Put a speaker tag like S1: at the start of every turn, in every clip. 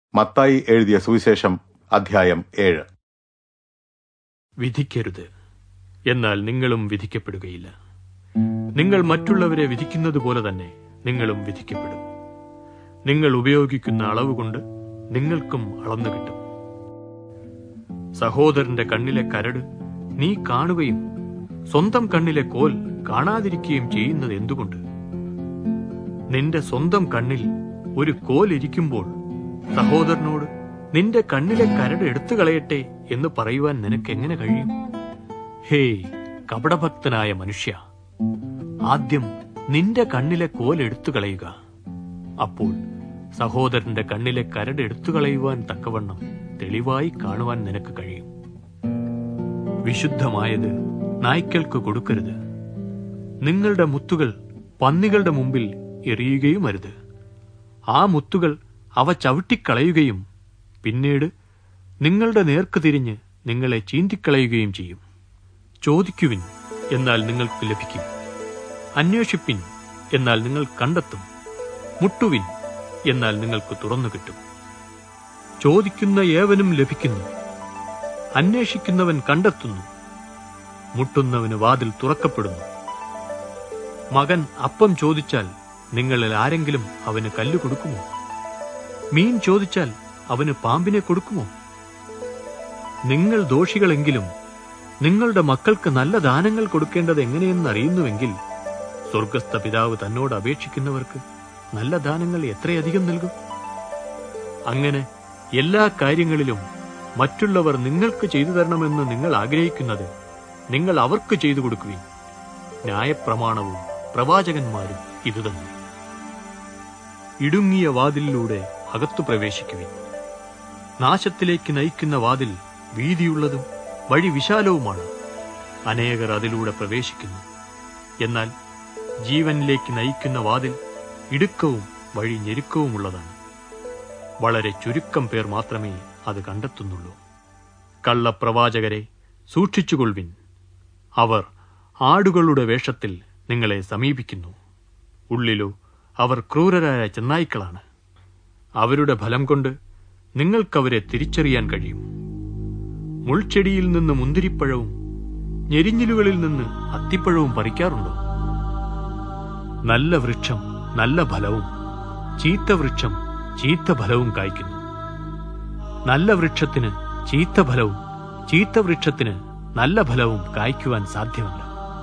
S1: മത്തായി എഴുതിയ സുവിശേഷം അധ്യായം ഏഴ്
S2: വിധിക്കരുത് എന്നാൽ നിങ്ങളും വിധിക്കപ്പെടുകയില്ല നിങ്ങൾ മറ്റുള്ളവരെ വിധിക്കുന്നത് പോലെ തന്നെ നിങ്ങളും വിധിക്കപ്പെടും നിങ്ങൾ ഉപയോഗിക്കുന്ന അളവ് കൊണ്ട് നിങ്ങൾക്കും അളന്നു കിട്ടും സഹോദരന്റെ കണ്ണിലെ കരട് നീ കാണുകയും സ്വന്തം കണ്ണിലെ കോൽ കാണാതിരിക്കുകയും ചെയ്യുന്നത് എന്തുകൊണ്ട് നിന്റെ സ്വന്തം കണ്ണിൽ ഒരു കോൽ ഇരിക്കുമ്പോൾ സഹോദരനോട് നിന്റെ കണ്ണിലെ കരട് എടുത്തു കളയട്ടെ എന്ന് പറയുവാൻ നിനക്ക് എങ്ങനെ കഴിയും ഹേയ് കപടഭക്തനായ മനുഷ്യ ആദ്യം നിന്റെ കണ്ണിലെ കോൽ എടുത്തു കളയുക അപ്പോൾ സഹോദരന്റെ കണ്ണിലെ കരട് എടുത്തു കളയുവാൻ തക്കവണ്ണം തെളിവായി കാണുവാൻ നിനക്ക് കഴിയും വിശുദ്ധമായത് നായ്ക്കൾക്ക് കൊടുക്കരുത് നിങ്ങളുടെ മുത്തുകൾ പന്നികളുടെ മുമ്പിൽ എറിയുകയും അരുത് ആ മുത്തുകൾ അവ ചവിട്ടിക്കളയുകയും പിന്നീട് നിങ്ങളുടെ നേർക്ക് തിരിഞ്ഞ് നിങ്ങളെ ചീന്തിക്കളയുകയും ചെയ്യും ചോദിക്കുവിൻ എന്നാൽ നിങ്ങൾക്ക് ലഭിക്കും അന്വേഷിപ്പിൻ എന്നാൽ നിങ്ങൾ കണ്ടെത്തും മുട്ടുവിൻ എന്നാൽ നിങ്ങൾക്ക് തുറന്നു കിട്ടും ചോദിക്കുന്ന ഏവനും ലഭിക്കുന്നു അന്വേഷിക്കുന്നവൻ കണ്ടെത്തുന്നു മുട്ടുന്നവന് വാതിൽ തുറക്കപ്പെടുന്നു മകൻ അപ്പം ചോദിച്ചാൽ നിങ്ങളിൽ ആരെങ്കിലും അവന് കല്ല് കൊടുക്കുമോ മീൻ ചോദിച്ചാൽ അവന് പാമ്പിനെ കൊടുക്കുമോ നിങ്ങൾ ദോഷികളെങ്കിലും നിങ്ങളുടെ മക്കൾക്ക് നല്ല ദാനങ്ങൾ കൊടുക്കേണ്ടത് എങ്ങനെയെന്ന് അറിയുന്നുവെങ്കിൽ സ്വർഗസ്ഥ പിതാവ് തന്നോട് അപേക്ഷിക്കുന്നവർക്ക് നല്ല ദാനങ്ങൾ എത്രയധികം നൽകും അങ്ങനെ എല്ലാ കാര്യങ്ങളിലും മറ്റുള്ളവർ നിങ്ങൾക്ക് ചെയ്തു തരണമെന്ന് നിങ്ങൾ ആഗ്രഹിക്കുന്നത് നിങ്ങൾ അവർക്ക് ചെയ്തു കൊടുക്കുകയും ന്യായപ്രമാണവും പ്രവാചകന്മാരും ഇതുതന്നെ ഇടുങ്ങിയ വാതിലിലൂടെ അകത്തു പ്രവേശിക്കുവിൻ നാശത്തിലേക്ക് നയിക്കുന്ന വാതിൽ വീതിയുള്ളതും വഴി വിശാലവുമാണ് അനേകർ അതിലൂടെ പ്രവേശിക്കുന്നു എന്നാൽ ജീവനിലേക്ക് നയിക്കുന്ന വാതിൽ ഇടുക്കവും വഴി ഞെരുക്കവുമുള്ളതാണ് വളരെ ചുരുക്കം പേർ മാത്രമേ അത് കണ്ടെത്തുന്നുള്ളൂ കള്ളപ്രവാചകരെ സൂക്ഷിച്ചുകൊള്ളുവിൻ അവർ ആടുകളുടെ വേഷത്തിൽ നിങ്ങളെ സമീപിക്കുന്നു ഉള്ളിലോ അവർ ക്രൂരരായ ചെന്നായ്ക്കളാണ് അവരുടെ ഫലം കൊണ്ട് നിങ്ങൾക്കവരെ തിരിച്ചറിയാൻ കഴിയും മുൾച്ചെടിയിൽ നിന്ന് മുന്തിരിപ്പഴവും ഞെരിഞ്ഞിലുകളിൽ നിന്ന് അത്തിപ്പഴവും പറിക്കാറുണ്ടോ നല്ല വൃക്ഷം നല്ല ഫലവും ചീത്ത വൃക്ഷം ചീത്ത ഫലവും കായ്ക്കുന്നു നല്ല വൃക്ഷത്തിന് ചീത്ത ഫലവും ചീത്ത വൃക്ഷത്തിന് നല്ല ഫലവും കായ്ക്കുവാൻ സാധ്യമല്ല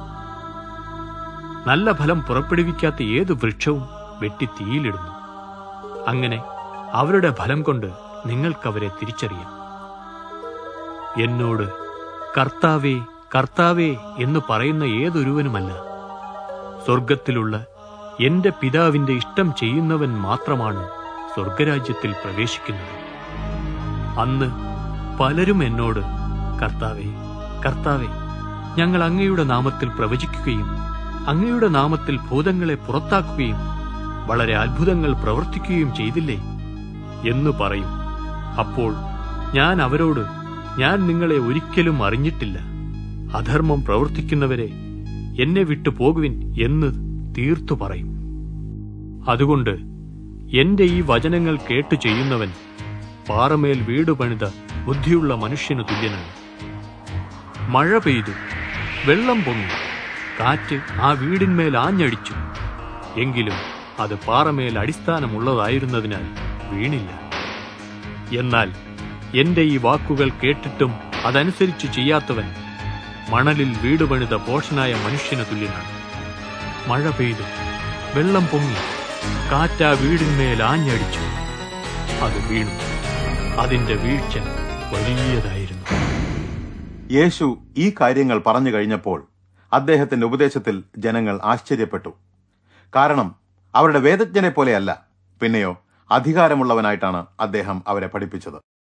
S2: നല്ല ഫലം പുറപ്പെടുവിക്കാത്ത ഏത് വൃക്ഷവും വെട്ടി തീയിലിടുന്നു അങ്ങനെ അവരുടെ ഫലം കൊണ്ട് നിങ്ങൾക്കവരെ തിരിച്ചറിയാം എന്നോട് കർത്താവേ കർത്താവേ എന്ന് പറയുന്ന ഏതൊരുവനുമല്ല സ്വർഗത്തിലുള്ള എന്റെ പിതാവിന്റെ ഇഷ്ടം ചെയ്യുന്നവൻ മാത്രമാണ് സ്വർഗരാജ്യത്തിൽ പ്രവേശിക്കുന്നത് അന്ന് പലരും എന്നോട് കർത്താവേ കർത്താവേ ഞങ്ങൾ അങ്ങയുടെ നാമത്തിൽ പ്രവചിക്കുകയും അങ്ങയുടെ നാമത്തിൽ ഭൂതങ്ങളെ പുറത്താക്കുകയും വളരെ അത്ഭുതങ്ങൾ പ്രവർത്തിക്കുകയും ചെയ്തില്ലേ എന്ന് പറയും അപ്പോൾ ഞാൻ അവരോട് ഞാൻ നിങ്ങളെ ഒരിക്കലും അറിഞ്ഞിട്ടില്ല അധർമ്മം പ്രവർത്തിക്കുന്നവരെ എന്നെ വിട്ടു പോകുവിൻ എന്ന് തീർത്തു പറയും അതുകൊണ്ട് എന്റെ ഈ വചനങ്ങൾ കേട്ടു ചെയ്യുന്നവൻ പാറമേൽ വീട് പണിത ബുദ്ധിയുള്ള മനുഷ്യന് തുല്യനാണ് മഴ പെയ്തു വെള്ളം പൊങ്ങി കാറ്റ് ആ വീടിന്മേൽ ആഞ്ഞടിച്ചു എങ്കിലും അത് പാറമേൽ അടിസ്ഥാനമുള്ളതായിരുന്നതിനാൽ വീണില്ല എന്നാൽ എന്റെ ഈ വാക്കുകൾ കേട്ടിട്ടും അതനുസരിച്ച് ചെയ്യാത്തവൻ മണലിൽ വീട് പണിത പോഷനായ മനുഷ്യന് തുല്യനാണ് മഴ പെയ്തു വെള്ളം പൊങ്ങി കാറ്റാ വീടിന്മേൽ ആഞ്ഞടിച്ചു അത് വീണു അതിന്റെ വീഴ്ച വലിയതായിരുന്നു
S1: യേശു ഈ കാര്യങ്ങൾ പറഞ്ഞു കഴിഞ്ഞപ്പോൾ അദ്ദേഹത്തിന്റെ ഉപദേശത്തിൽ ജനങ്ങൾ ആശ്ചര്യപ്പെട്ടു കാരണം അവരുടെ വേദജ്ഞനെ പോലെയല്ല പിന്നെയോ അധികാരമുള്ളവനായിട്ടാണ് അദ്ദേഹം അവരെ പഠിപ്പിച്ചത്